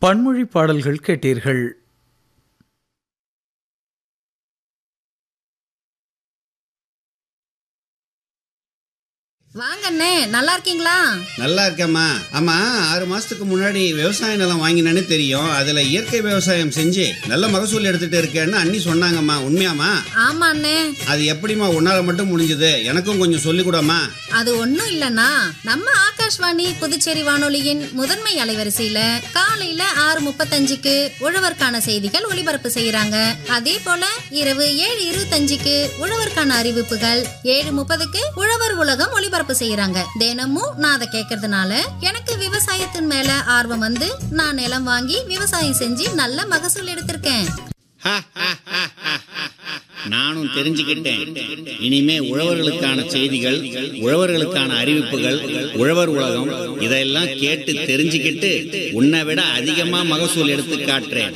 பன்மொழி பாடல்கள் கேட்டீர்கள் வாங்க அண்ணே நல்லா இருக்கீங்களா நல்லா இருக்கேம்மா ஆமா ஆறு மாசத்துக்கு முன்னாடி விவசாய நிலம் வாங்கினேன்னு தெரியும் அதுல இயற்கை விவசாயம் செஞ்சு நல்ல மகசூல் எடுத்துட்டு இருக்கேன்னு அண்ணி சொன்னாங்கம்மா உண்மையாம்மா ஆமா அண்ணே அது எப்படிம்மா உன்னால மட்டும் முடிஞ்சது எனக்கும் கொஞ்சம் சொல்லிக் கூடம்மா அது ஒண்ணும் இல்லனா நம்ம ஆகாஷ்வாணி புதுச்சேரி வானொலியின் முதன்மை அலைவரிசையில காலையில ஆறு முப்பத்தஞ்சுக்கு உழவர்க்கான செய்திகள் ஒளிபரப்பு செய்யறாங்க அதே போல இரவு ஏழு இருபத்தஞ்சுக்கு உழவர்க்கான அறிவிப்புகள் ஏழு முப்பதுக்கு உழவர் உலகம் ஒளிபரப்பு செய்யறாங்க தினமும் நான் அதை கேட்கறதுனால எனக்கு விவசாயத்தின் மேல ஆர்வம் வந்து நான் நிலம் வாங்கி விவசாயம் செஞ்சு நல்ல மகசூல் எடுத்திருக்கேன் நானும் தெரிஞ்சுக்கிட்டேன் இனிமே உழவர்களுக்கான செய்திகள் உழவர்களுக்கான அறிவிப்புகள் உழவர் உலகம் இதெல்லாம் கேட்டு தெரிஞ்சுக்கிட்டு உன்னை விட அதிகமா மகசூல் எடுத்து காட்டுறேன்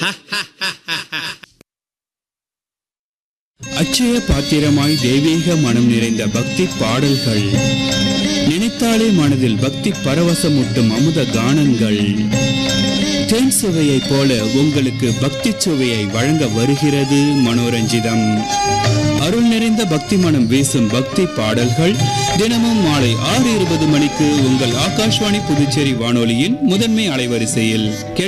அச்சய பாத்திரமாய் தெய்வீக மனம் நிறைந்த பக்தி பாடல்கள் நினைத்தாலே மனதில் பக்தி பரவசமூட்டும் அமுத கானங்கள் தேன் சுவையைப் போல உங்களுக்கு பக்தி சுவையை வழங்க வருகிறது மனோரஞ்சிதம் அருள் நிறைந்த பக்தி மனம் வீசும் பக்தி பாடல்கள் தினமும் மாலை ஆறு இருபது மணிக்கு உங்கள் ஆகாஷ்வாணி புதுச்சேரி வானொலியின் முதன்மை அலைவரிசையில் கேட்டு